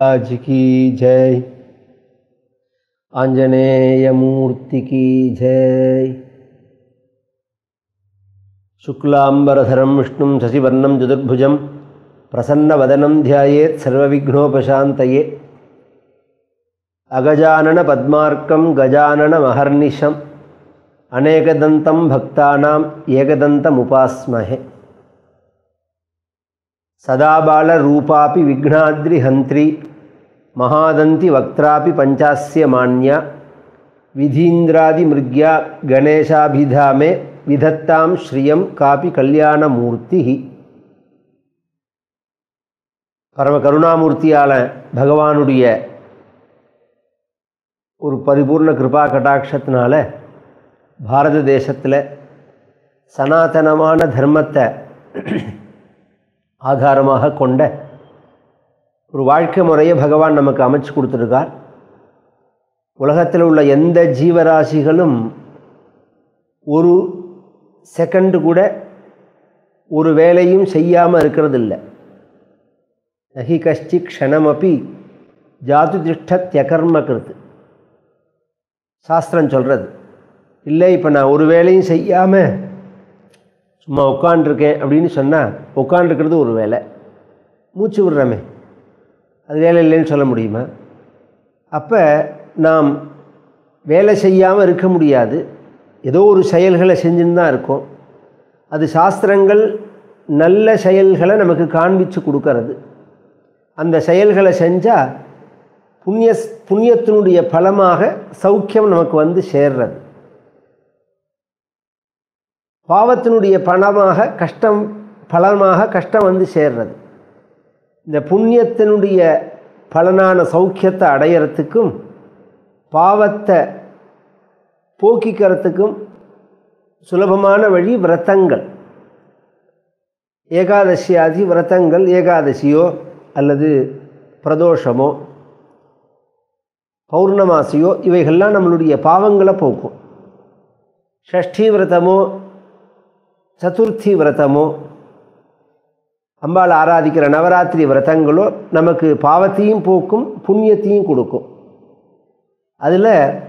आज की जय आंजनेयमूर्ति की जय शुक्लाम्बरधरं विष्णुं शशिवर्णं चतुर्भुजं प्रसन्नवदनं ध्यायेत् सर्वविघ्नोपशान्तये अगजाननपद्मार्कं गजाननमहर्निशम् अनेकदन्तं भक्तानाम् एकदन्तमुपास्महे सदा बालरूपापि विघ्नाद्रिहन्त्री महादन्ति वक्त्रापि पञ्चास्य मान्या विधीन्द्रादिमृग्या गणेशाभिधामे विधत्तां श्रियं कापि कल्याणमूर्तिः பரம கருணாமூர்த்தியால பகவானுடைய ஒரு பரிபூர்ண கிருபா கடாட்சத்தினால பாரத தேசத்தில் சனாதனமான தர்மத்தை ஆதாரமாக கொண்ட ஒரு வாழ்க்கை முறையை பகவான் நமக்கு அமைச்சு கொடுத்துருக்கார் உலகத்தில் உள்ள எந்த ஜீவராசிகளும் ஒரு செகண்டு கூட ஒரு வேலையும் செய்யாமல் இருக்கிறது இல்லை நகி கஷ்டி க்ஷணமப்பி ஜாது திஷ்டத்யகர்ம கிருத்து சாஸ்திரம் சொல்கிறது இல்லை இப்போ நான் ஒரு வேலையும் செய்யாமல் சும்மா உட்காண்டிருக்கேன் அப்படின்னு சொன்னால் உட்காண்டிருக்கிறது ஒரு வேலை மூச்சு விடுறோமே அது வேலை இல்லைன்னு சொல்ல முடியுமா அப்போ நாம் வேலை செய்யாமல் இருக்க முடியாது ஏதோ ஒரு செயல்களை செஞ்சுன்னு தான் இருக்கோம் அது சாஸ்திரங்கள் நல்ல செயல்களை நமக்கு காண்பித்து கொடுக்கறது அந்த செயல்களை செஞ்சால் புண்ணிய புண்ணியத்தினுடைய பலமாக சௌக்கியம் நமக்கு வந்து சேர்றது பாவத்தினுடைய பணமாக கஷ்டம் பலமாக கஷ்டம் வந்து சேர்றது இந்த புண்ணியத்தினுடைய பலனான சௌக்கியத்தை அடையிறதுக்கும் பாவத்தை போக்கிக்கிறதுக்கும் சுலபமான வழி விரதங்கள் ஏகாதசியாதி விரதங்கள் ஏகாதசியோ அல்லது பிரதோஷமோ பௌர்ணமாசியோ இவைகள்லாம் நம்மளுடைய பாவங்களை போக்கும் ஷஷ்டி விரதமோ சதுர்த்தி விரதமோ அம்பாள் ஆராதிக்கிற நவராத்திரி விரதங்களோ நமக்கு பாவத்தையும் போக்கும் புண்ணியத்தையும் கொடுக்கும் அதில்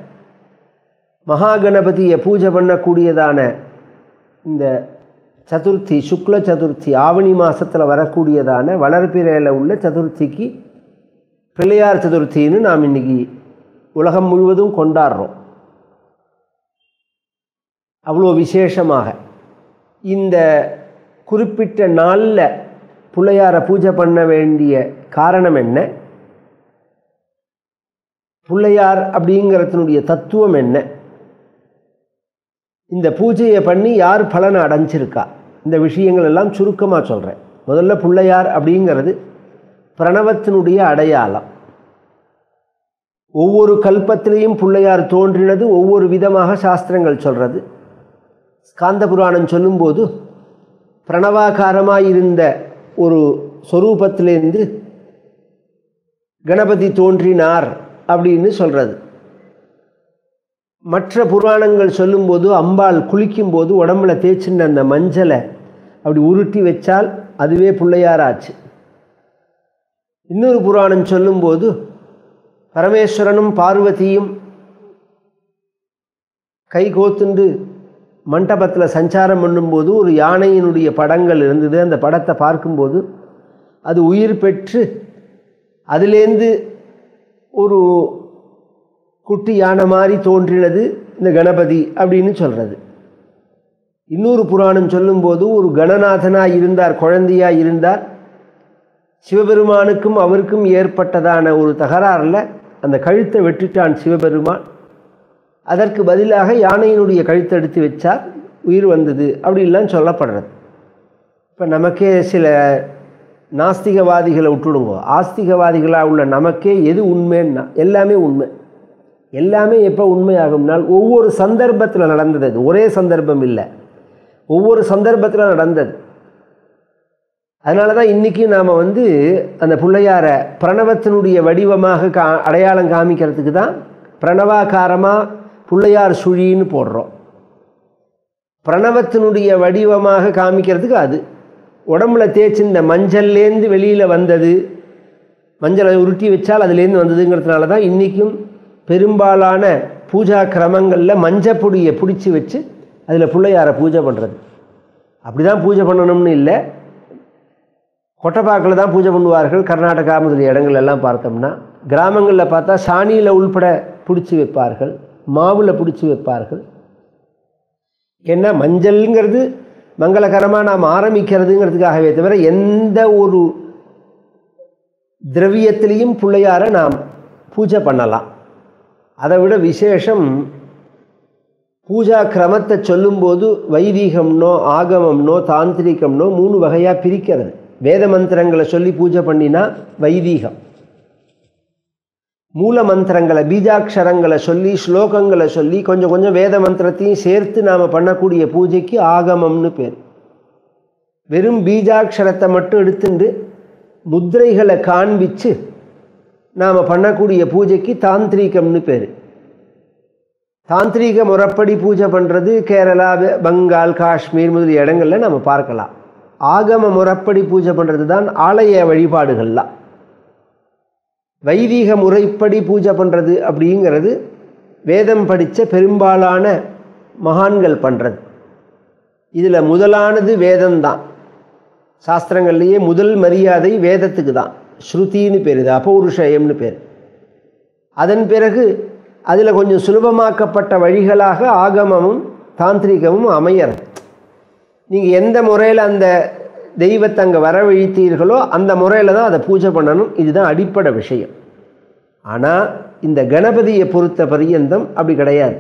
மகாகணபதியை பூஜை பண்ணக்கூடியதான இந்த சதுர்த்தி சுக்ல சதுர்த்தி ஆவணி மாதத்தில் வரக்கூடியதான வளர்பிறையில் உள்ள சதுர்த்திக்கு பிள்ளையார் சதுர்த்தின்னு நாம் இன்றைக்கி உலகம் முழுவதும் கொண்டாடுறோம் அவ்வளோ விசேஷமாக இந்த குறிப்பிட்ட நாளில் பிள்ளையாரை பூஜை பண்ண வேண்டிய காரணம் என்ன பிள்ளையார் அப்படிங்கிறதுனுடைய தத்துவம் என்ன இந்த பூஜையை பண்ணி யார் பலனை அடைஞ்சிருக்கா இந்த விஷயங்கள் எல்லாம் சுருக்கமாக சொல்கிறேன் முதல்ல பிள்ளையார் அப்படிங்கிறது பிரணவத்தினுடைய அடையாளம் ஒவ்வொரு கல்பத்திலையும் பிள்ளையார் தோன்றினது ஒவ்வொரு விதமாக சாஸ்திரங்கள் சொல்கிறது ஸ்காந்த புராணம் சொல்லும்போது பிரணவாகாரமாக இருந்த ஒரு சொரூபத்திலேருந்து கணபதி தோன்றினார் அப்படின்னு சொல்கிறது மற்ற புராணங்கள் சொல்லும்போது அம்பாள் குளிக்கும்போது உடம்புல தேய்ச்சின்ற அந்த மஞ்சளை அப்படி உருட்டி வச்சால் அதுவே பிள்ளையாராச்சு இன்னொரு புராணம் சொல்லும்போது பரமேஸ்வரனும் பார்வதியும் கை கோத்துண்டு மண்டபத்தில் சஞ்சாரம் பண்ணும்போது ஒரு யானையினுடைய படங்கள் இருந்தது அந்த படத்தை பார்க்கும்போது அது உயிர் பெற்று அதிலேருந்து ஒரு குட்டி யானை மாதிரி தோன்றினது இந்த கணபதி அப்படின்னு சொல்கிறது இன்னொரு புராணம் சொல்லும்போது ஒரு கணநாதனாக இருந்தார் குழந்தையாக இருந்தார் சிவபெருமானுக்கும் அவருக்கும் ஏற்பட்டதான ஒரு தகராறில் அந்த கழுத்தை வெட்டிட்டான் சிவபெருமான் அதற்கு பதிலாக யானையினுடைய கழுத்தை எடுத்து வச்சார் உயிர் வந்தது அப்படின்லாம் சொல்லப்படுறது இப்போ நமக்கே சில நாஸ்திகவாதிகளை விட்டுடுங்க ஆஸ்திகவாதிகளாக உள்ள நமக்கே எது உண்மைன்னா எல்லாமே உண்மை எல்லாமே எப்போ உண்மையாகும்னால் ஒவ்வொரு சந்தர்ப்பத்தில் நடந்தது அது ஒரே சந்தர்ப்பம் இல்லை ஒவ்வொரு சந்தர்ப்பத்தில் நடந்தது அதனால தான் இன்றைக்கி நாம் வந்து அந்த பிள்ளையாரை பிரணவத்தினுடைய வடிவமாக கா அடையாளம் காமிக்கிறதுக்கு தான் பிரணவாகாரமாக பிள்ளையார் சுழின்னு போடுறோம் பிரணவத்தினுடைய வடிவமாக காமிக்கிறதுக்கு அது உடம்புல தேய்ச்சி இந்த மஞ்சள்லேருந்து வெளியில் வந்தது மஞ்சளை உருட்டி வச்சால் அதுலேருந்து வந்ததுங்கிறதுனால தான் இன்றைக்கும் பெரும்பாலான பூஜா கிரமங்களில் மஞ்சப்பொடியை பிடிச்சி வச்சு அதில் பிள்ளையாரை பூஜை பண்ணுறது அப்படி தான் பூஜை பண்ணணும்னு இல்லை கொட்டைப்பாக்கில் தான் பூஜை பண்ணுவார்கள் கர்நாடகா முதலிய இடங்கள் எல்லாம் பார்த்தோம்னா கிராமங்களில் பார்த்தா சாணியில் உள்பட பிடிச்சி வைப்பார்கள் மாவில் பிடிச்சி வைப்பார்கள் ஏன்னா மஞ்சள்ங்கிறது மங்களகரமாக நாம் ஆரம்பிக்கிறதுங்கிறதுக்காகவே தவிர எந்த ஒரு திரவியத்திலையும் பிள்ளையார நாம் பூஜை பண்ணலாம் அதை விட விசேஷம் பூஜா கிரமத்தை சொல்லும்போது வைதீகம்னோ ஆகமம்னோ தாந்திரிகம்னோ மூணு வகையாக பிரிக்கிறது வேத மந்திரங்களை சொல்லி பூஜை பண்ணினா வைதீகம் மூல மந்திரங்களை பீஜாட்சரங்களை சொல்லி ஸ்லோகங்களை சொல்லி கொஞ்சம் கொஞ்சம் வேத மந்திரத்தையும் சேர்த்து நாம் பண்ணக்கூடிய பூஜைக்கு ஆகமம்னு பேர் வெறும் பீஜாட்சரத்தை மட்டும் எடுத்துட்டு முத்திரைகளை காண்பிச்சு நாம் பண்ணக்கூடிய பூஜைக்கு தாந்திரீகம்னு பேர் தாந்திரீக முறைப்படி பூஜை பண்ணுறது கேரளா பெங்கால் காஷ்மீர் முதலிய இடங்களில் நம்ம பார்க்கலாம் ஆகம முறைப்படி பூஜை பண்ணுறது தான் ஆலய வழிபாடுகள்லாம் வைதீக முறைப்படி பூஜை பண்ணுறது அப்படிங்கிறது வேதம் படித்த பெரும்பாலான மகான்கள் பண்ணுறது இதில் முதலானது வேதம்தான் சாஸ்திரங்கள்லேயே முதல் மரியாதை வேதத்துக்கு தான் ஸ்ருதின்னு பேர் இது அபௌருஷயம்னு பேர் அதன் பிறகு அதில் கொஞ்சம் சுலபமாக்கப்பட்ட வழிகளாக ஆகமமும் தாந்திரிகமும் அமையறது நீங்கள் எந்த முறையில் அந்த தெய்வத்தை அங்கே வரவழித்தீர்களோ அந்த முறையில் தான் அதை பூஜை பண்ணணும் இதுதான் அடிப்படை விஷயம் ஆனால் இந்த கணபதியை பொறுத்த பரியந்தம் அப்படி கிடையாது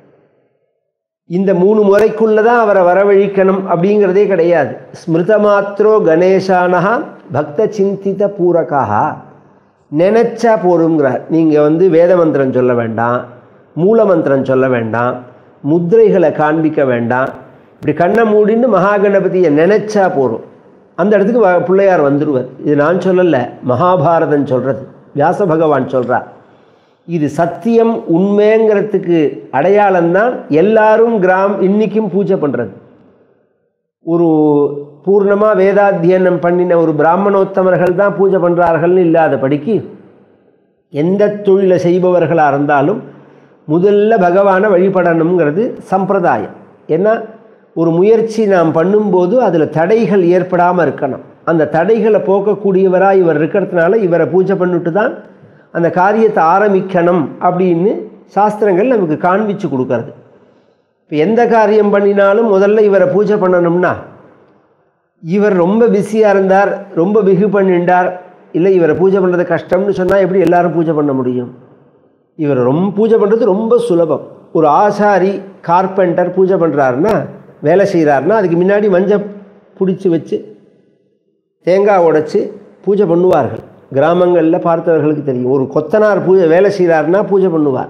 இந்த மூணு முறைக்குள்ளே தான் அவரை வரவழிக்கணும் அப்படிங்கிறதே கிடையாது ஸ்மிருதமாத்ரோ கணேசானஹா பக்த சிந்தித பூரகாக நினச்சா போருங்கிறார் நீங்கள் வந்து வேத மந்திரம் சொல்ல வேண்டாம் மூல மந்திரம் சொல்ல வேண்டாம் முத்திரைகளை காண்பிக்க வேண்டாம் இப்படி கண்ணை மூடின்னு மகாகணபதியை நினச்சா போகிறோம் அந்த இடத்துக்கு வ- பிள்ளையார் வந்துடுவார் இது நான் சொல்லலை மகாபாரதம் சொல்கிறது வியாச பகவான் சொல்கிறார் இது சத்தியம் உண்மைங்கிறதுக்கு அடையாளம்தான் எல்லாரும் கிராம் இன்னைக்கும் பூஜை பண்ணுறது ஒரு பூர்ணமாக வேதாத்தியனம் பண்ணின ஒரு பிராமணோத்தமர்கள் தான் பூஜை பண்ணுறார்கள்னு இல்லாதபடிக்கு எந்த தொழிலை செய்பவர்களாக இருந்தாலும் முதல்ல பகவானை வழிபடணுங்கிறது சம்பிரதாயம் ஏன்னா ஒரு முயற்சி நாம் பண்ணும்போது அதில் தடைகள் ஏற்படாமல் இருக்கணும் அந்த தடைகளை போக்கக்கூடியவராக இவர் இருக்கிறதுனால இவரை பூஜை பண்ணிட்டு தான் அந்த காரியத்தை ஆரம்பிக்கணும் அப்படின்னு சாஸ்திரங்கள் நமக்கு காண்பிச்சு கொடுக்கறது இப்போ எந்த காரியம் பண்ணினாலும் முதல்ல இவரை பூஜை பண்ணணும்னா இவர் ரொம்ப பிஸியாக இருந்தார் ரொம்ப பிகு பண்ணிண்டார் இல்லை இவரை பூஜை பண்ணுறது கஷ்டம்னு சொன்னால் எப்படி எல்லாரும் பூஜை பண்ண முடியும் இவர் ரொம்ப பூஜை பண்ணுறது ரொம்ப சுலபம் ஒரு ஆசாரி கார்பெண்டர் பூஜை பண்ணுறாருன்னா வேலை செய்கிறாருன்னா அதுக்கு முன்னாடி மஞ்சள் பிடிச்சி வச்சு தேங்காய் உடைச்சி பூஜை பண்ணுவார்கள் கிராமங்களில் பார்த்தவர்களுக்கு தெரியும் ஒரு கொத்தனார் பூஜை வேலை செய்கிறாருன்னா பூஜை பண்ணுவார்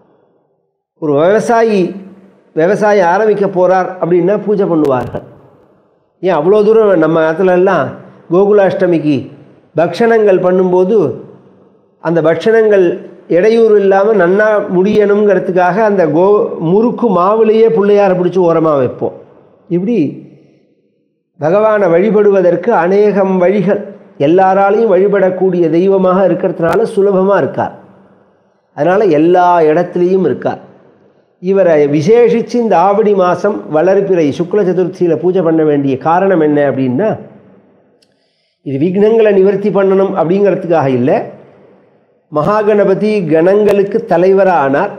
ஒரு விவசாயி விவசாயம் ஆரம்பிக்க போகிறார் அப்படின்னா பூஜை பண்ணுவார்கள் ஏன் அவ்வளோ தூரம் நம்ம இடத்துல எல்லாம் கோகுலாஷ்டமிக்கு பக்ஷணங்கள் பண்ணும்போது அந்த பக்ஷணங்கள் இடையூறு இல்லாமல் நன்னா முடியணுங்கிறதுக்காக அந்த கோ முறுக்கு மாவுலேயே பிள்ளையாரை பிடிச்சி ஓரமாக வைப்போம் இப்படி பகவானை வழிபடுவதற்கு அநேகம் வழிகள் எல்லாராலையும் வழிபடக்கூடிய தெய்வமாக இருக்கிறதுனால சுலபமாக இருக்கார் அதனால் எல்லா இடத்துலையும் இருக்கார் இவரை விசேஷித்து இந்த ஆவடி மாதம் வளர்பிறை சுக்ல சதுர்த்தியில் பூஜை பண்ண வேண்டிய காரணம் என்ன அப்படின்னா இது விக்னங்களை நிவர்த்தி பண்ணணும் அப்படிங்கிறதுக்காக இல்லை மகாகணபதி கணங்களுக்கு தலைவராக ஆனார்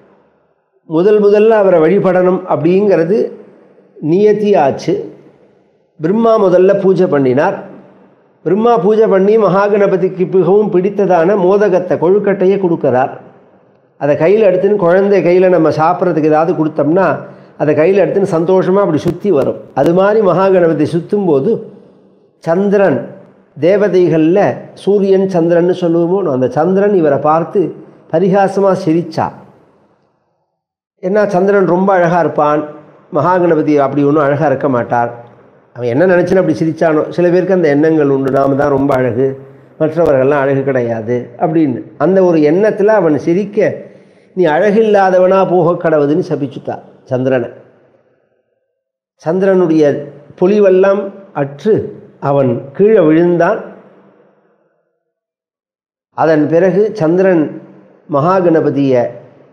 முதல் முதல்ல அவரை வழிபடணும் அப்படிங்கிறது நியத்தி ஆச்சு பிரம்மா முதல்ல பூஜை பண்ணினார் பிரம்மா பூஜை பண்ணி மகாகணபதிக்கு மிகவும் பிடித்ததான மோதகத்தை கொழுக்கட்டையை கொடுக்கறார் அதை கையில் எடுத்துன்னு குழந்தை கையில் நம்ம சாப்பிட்றதுக்கு ஏதாவது கொடுத்தோம்னா அதை கையில் எடுத்துன்னு சந்தோஷமாக அப்படி சுற்றி வரும் அது மாதிரி மகாகணபதி சுற்றும் போது சந்திரன் தேவதைகளில் சூரியன் சந்திரன்னு சொல்லுவோமோ அந்த சந்திரன் இவரை பார்த்து பரிகாசமாக சிரிச்சா என்ன சந்திரன் ரொம்ப அழகாக இருப்பான் மகாகணபதி அப்படி ஒன்றும் அழகாக இருக்க மாட்டார் அவன் என்ன நினச்சின்னு அப்படி சிரிச்சானோ சில பேருக்கு அந்த எண்ணங்கள் உண்டு நாம தான் ரொம்ப அழகு மற்றவர்கள்லாம் அழகு கிடையாது அப்படின்னு அந்த ஒரு எண்ணத்தில் அவன் சிரிக்க நீ அழகில்லாதவனாக போக கடவுதுன்னு சபிச்சுட்டா சந்திரனை சந்திரனுடைய பொலிவெல்லாம் அற்று அவன் கீழே விழுந்தான் அதன் பிறகு சந்திரன் மகாகணபதியை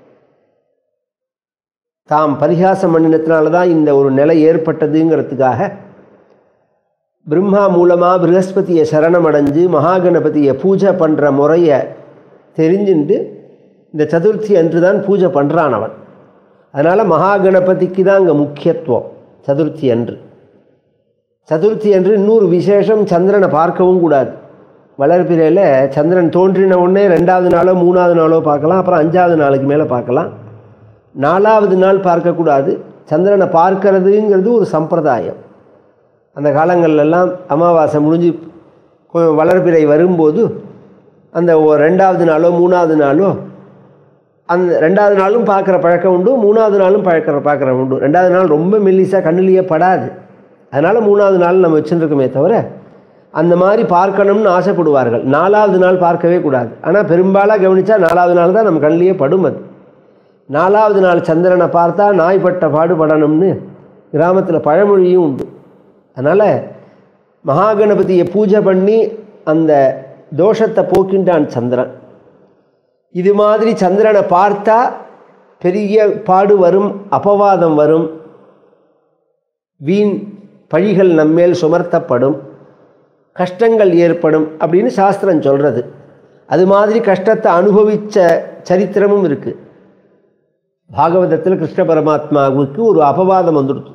தாம் பரிகாசம் பண்ணினத்தினால தான் இந்த ஒரு நிலை ஏற்பட்டதுங்கிறதுக்காக பிரம்மா மூலமாக ப்ரகஸ்பதியை சரணம் அடைஞ்சு மகாகணபதியை பூஜை பண்ணுற முறையை தெரிஞ்சுட்டு இந்த சதுர்த்தி அன்று தான் பூஜை பண்ணுறான் அவன் அதனால் மகாகணபதிக்கு தான் அங்கே முக்கியத்துவம் சதுர்த்தி அன்று சதுர்த்தி அன்று இன்னொரு விசேஷம் சந்திரனை பார்க்கவும் கூடாது வளர்பிறையில் சந்திரன் தோன்றின உடனே ரெண்டாவது நாளோ மூணாவது நாளோ பார்க்கலாம் அப்புறம் அஞ்சாவது நாளுக்கு மேலே பார்க்கலாம் நாலாவது நாள் பார்க்கக்கூடாது சந்திரனை பார்க்கறதுங்கிறது ஒரு சம்பிரதாயம் அந்த காலங்கள்லாம் அமாவாசை முடிஞ்சு கொ- வளர்பிறை வரும்போது அந்த ஒ- ரெண்டாவது நாளோ மூணாவது நாளோ அந்த ரெண்டாவது நாளும் பார்க்குற பழக்கம் உண்டு மூணாவது நாளும் பழக்கிற பார்க்குற உண்டு ரெண்டாவது நாள் ரொம்ப மெல்லிசாக கண்ணிலேயே படாது அதனால் மூணாவது நாள் நம்ம வச்சுருக்கோமே தவிர அந்த மாதிரி பார்க்கணும்னு ஆசைப்படுவார்கள் நாலாவது நாள் பார்க்கவே கூடாது ஆனால் பெரும்பாலாக கவனித்தா நாலாவது நாள் தான் நம்ம கண்ணிலேயே படும் அது நாலாவது நாள் சந்திரனை பார்த்தா நாய்ப்பட்ட பாடுபடணும்னு கிராமத்தில் பழமொழியும் உண்டு அதனால் மகாகணபதியை பூஜை பண்ணி அந்த தோஷத்தை போக்கின்றான் சந்திரன் இது மாதிரி சந்திரனை பார்த்தா பெரிய பாடு வரும் அபவாதம் வரும் வீண் பழிகள் நம்மேல் சுமர்த்தப்படும் கஷ்டங்கள் ஏற்படும் அப்படின்னு சாஸ்திரம் சொல்கிறது அது மாதிரி கஷ்டத்தை அனுபவித்த சரித்திரமும் இருக்குது பாகவதத்தில் கிருஷ்ண பரமாத்மாவுக்கு ஒரு அபவாதம் வந்துடுது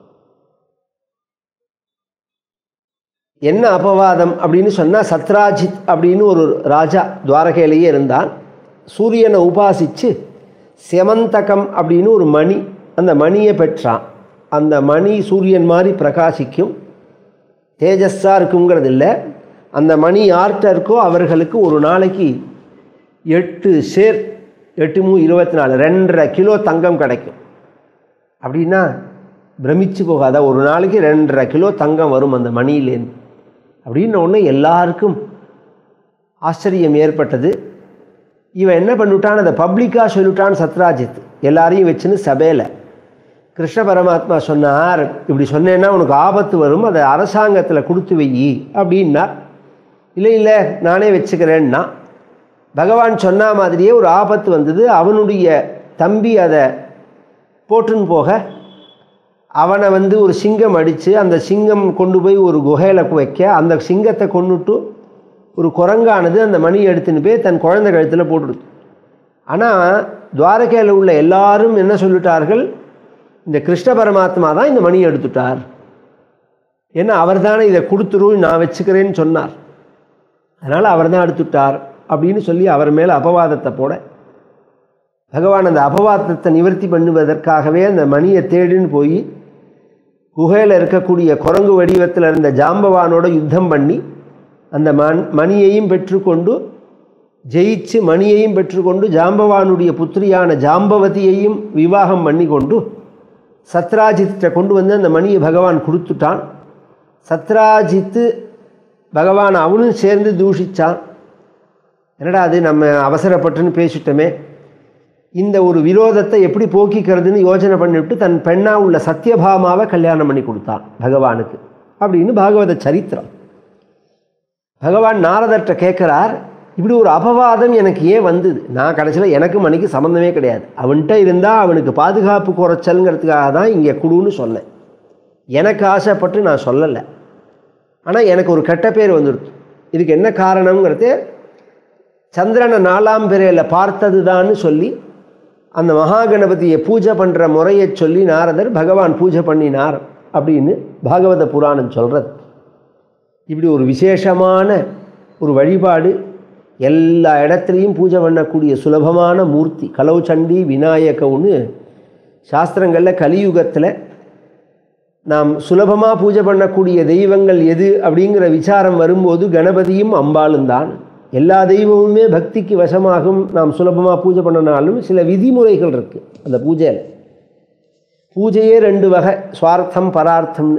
என்ன அபவாதம் அப்படின்னு சொன்னால் சத்ராஜித் அப்படின்னு ஒரு ராஜா துவாரகையிலேயே இருந்தான் சூரியனை உபாசித்து செமந்தகம் அப்படின்னு ஒரு மணி அந்த மணியை பெற்றான் அந்த மணி சூரியன் மாதிரி பிரகாசிக்கும் தேஜஸ்ஸாக இருக்குங்கிறது இல்லை அந்த மணி யார்கிட்ட இருக்கோ அவர்களுக்கு ஒரு நாளைக்கு எட்டு சேர் எட்டு மூ இருபத்தி நாலு ரெண்டரை கிலோ தங்கம் கிடைக்கும் அப்படின்னா பிரமிச்சு போகாத ஒரு நாளைக்கு ரெண்டரை கிலோ தங்கம் வரும் அந்த மணியிலேருந்து அப்படின்ன உடனே எல்லாருக்கும் ஆச்சரியம் ஏற்பட்டது இவன் என்ன பண்ணிவிட்டான் அதை பப்ளிக்காக சொல்லிவிட்டான் சத்ராஜித் எல்லாரையும் வச்சுன்னு சபையில் கிருஷ்ண பரமாத்மா சொன்னார் இப்படி சொன்னேன்னா உனக்கு ஆபத்து வரும் அதை அரசாங்கத்தில் கொடுத்து வை அப்படின்னார் இல்லை இல்லை நானே வச்சுக்கிறேன்னா பகவான் சொன்ன மாதிரியே ஒரு ஆபத்து வந்தது அவனுடைய தம்பி அதை போட்டுன்னு போக அவனை வந்து ஒரு சிங்கம் அடித்து அந்த சிங்கம் கொண்டு போய் ஒரு குகையில் வைக்க அந்த சிங்கத்தை கொண்டுட்டு ஒரு குரங்கானது அந்த மணி எடுத்துன்னு போய் தன் குழந்தை கழுத்தில் போட்டுடுது ஆனால் துவாரகையில் உள்ள எல்லாரும் என்ன சொல்லிட்டார்கள் இந்த கிருஷ்ண பரமாத்மா தான் இந்த மணி எடுத்துட்டார் ஏன்னா அவர் தானே இதை கொடுத்துரும் நான் வச்சுக்கிறேன்னு சொன்னார் அதனால் அவர் தான் எடுத்துட்டார் அப்படின்னு சொல்லி அவர் மேலே அபவாதத்தை போட பகவான் அந்த அபவாதத்தை நிவர்த்தி பண்ணுவதற்காகவே அந்த மணியை தேடின்னு போய் குகையில் இருக்கக்கூடிய குரங்கு வடிவத்தில் இருந்த ஜாம்பவானோட யுத்தம் பண்ணி அந்த மண் மணியையும் பெற்றுக்கொண்டு ஜெயிச்சு மணியையும் பெற்றுக்கொண்டு ஜாம்பவானுடைய புத்திரியான ஜாம்பவதியையும் விவாகம் பண்ணி கொண்டு சத்ராஜித்தை கொண்டு வந்து அந்த மணியை பகவான் கொடுத்துட்டான் சத்ராஜித்து பகவான் அவனும் சேர்ந்து தூஷிச்சான் என்னடா அது நம்ம அவசரப்பட்டுன்னு பேசிட்டோமே இந்த ஒரு விரோதத்தை எப்படி போக்கிக்கிறதுன்னு யோசனை பண்ணிவிட்டு தன் பெண்ணா உள்ள சத்யபாமாவை கல்யாணம் பண்ணி கொடுத்தான் பகவானுக்கு அப்படின்னு பாகவத சரித்திரம் பகவான் நாரதர்கிட்ட கேட்குறார் இப்படி ஒரு அபவாதம் எனக்கு ஏன் வந்தது நான் கடைசியில் எனக்கு மணிக்கு சம்மந்தமே கிடையாது அவன்கிட்ட இருந்தால் அவனுக்கு பாதுகாப்பு குறைச்சல்ங்கிறதுக்காக தான் இங்கே குடுன்னு சொன்னேன் எனக்கு ஆசைப்பட்டு நான் சொல்லலை ஆனால் எனக்கு ஒரு கெட்ட பேர் வந்துடுது இதுக்கு என்ன காரணங்கிறது சந்திரனை நாலாம் பிறையில் பார்த்தது சொல்லி அந்த மகாகணபதியை பூஜை பண்ணுற முறையை சொல்லி நாரதர் பகவான் பூஜை பண்ணினார் அப்படின்னு பாகவத புராணம் சொல்கிறது இப்படி ஒரு விசேஷமான ஒரு வழிபாடு எல்லா இடத்துலையும் பூஜை பண்ணக்கூடிய சுலபமான மூர்த்தி கலௌச்சண்டி விநாயகவுன்னு சாஸ்திரங்களில் கலியுகத்தில் நாம் சுலபமாக பூஜை பண்ணக்கூடிய தெய்வங்கள் எது அப்படிங்கிற விசாரம் வரும்போது கணபதியும் அம்பாளும் தான் எல்லா தெய்வமுமே பக்திக்கு வசமாகும் நாம் சுலபமாக பூஜை பண்ணினாலும் சில விதிமுறைகள் இருக்குது அந்த பூஜையில் பூஜையே ரெண்டு வகை சுவார்த்தம் பரார்த்தம்னு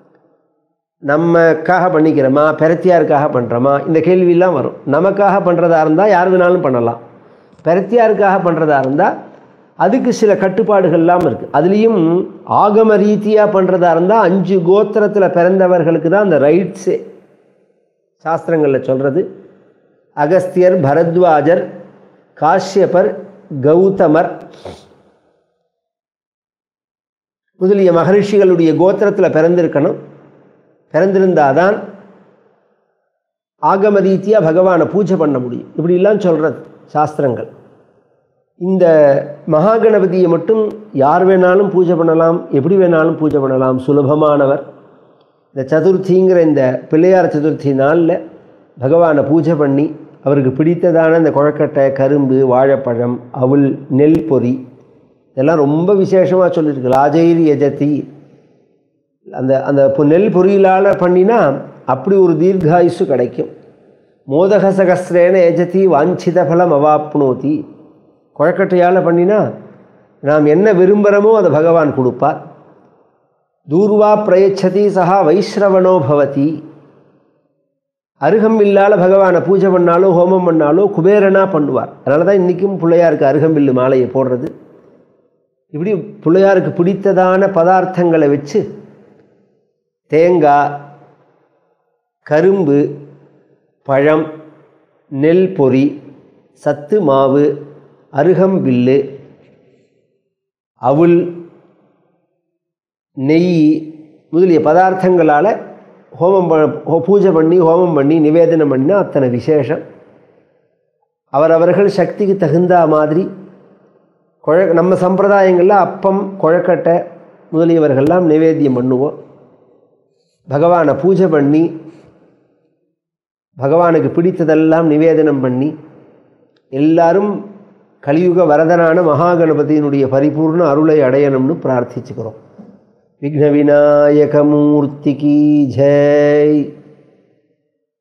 நம்மக்காக பண்ணிக்கிறோமா பெரத்தியாருக்காக பண்ணுறோமா இந்த கேள்வியெல்லாம் வரும் நமக்காக பண்ணுறதா இருந்தால் யார் வேணாலும் பண்ணலாம் பெரத்தியாருக்காக பண்ணுறதா இருந்தால் அதுக்கு சில கட்டுப்பாடுகள்லாம் இருக்குது அதுலேயும் ஆகம ரீதியாக பண்ணுறதா இருந்தால் அஞ்சு கோத்திரத்தில் பிறந்தவர்களுக்கு தான் அந்த ரைட்ஸே சாஸ்திரங்களில் சொல்கிறது அகஸ்தியர் பரத்வாஜர் காஷ்யபர் கௌதமர் முதலிய மகரிஷிகளுடைய கோத்திரத்தில் பிறந்திருக்கணும் பிறந்திருந்தாதான் ஆகம ரீதியாக பகவானை பூஜை பண்ண முடியும் இப்படிலாம் சொல்கிறது சாஸ்திரங்கள் இந்த மகாகணபதியை மட்டும் யார் வேணாலும் பூஜை பண்ணலாம் எப்படி வேணாலும் பூஜை பண்ணலாம் சுலபமானவர் இந்த சதுர்த்திங்கிற இந்த பிள்ளையார் சதுர்த்தி நாளில் பகவானை பூஜை பண்ணி அவருக்கு பிடித்ததான இந்த குழக்கட்டை கரும்பு வாழைப்பழம் அவுள் நெல் பொறி இதெல்லாம் ரொம்ப விசேஷமாக சொல்லியிருக்கு லாஜைர் எஜதி அந்த அந்த பொ- நெல் பொறியிலால் பண்ணினா அப்படி ஒரு தீர்காயுசு கிடைக்கும் மோதக சகசிரேன எஜதி வாஞ்சித பலம் அவாப்னோதி குழக்கட்டையால் பண்ணினா நாம் என்ன விரும்புகிறோமோ அதை பகவான் கொடுப்பார் தூர்வா பிரயச்சதி சஹா வைஸ்ரவணோ பவதி அருகம்பில்லால் பகவானை பூஜை பண்ணாலோ ஹோமம் பண்ணாலோ குபேரனா பண்ணுவார் அதனால தான் இன்றைக்கும் பிள்ளையாருக்கு அருகம்பில்லு மாலையை போடுறது இப்படி பிள்ளையாருக்கு பிடித்ததான பதார்த்தங்களை வச்சு தேங்காய் கரும்பு பழம் நெல் பொரி சத்து மாவு அருகம்பில்லு அவுள் நெய் முதலிய பதார்த்தங்களால் ஹோமம் ப ஹோ- பூஜை பண்ணி ஹோமம் பண்ணி நிவேதனம் பண்ணால் அத்தனை விசேஷம் அவரவர்கள் சக்திக்கு தகுந்த மாதிரி குழ நம்ம சம்பிரதாயங்களில் அப்பம் குழக்கட்டை முதலியவர்கள்லாம் நிவேத்தியம் பண்ணுவோம் பகவானை பூஜை பண்ணி பகவானுக்கு பிடித்ததெல்லாம் நிவேதனம் பண்ணி எல்லாரும் கலியுக வரதனான மகாகணபதியினுடைய பரிபூர்ண அருளை அடையணும்னு பிரார்த்திச்சுக்கிறோம் விக்ன விநாயகமூர்த்திக்கு ஜெய்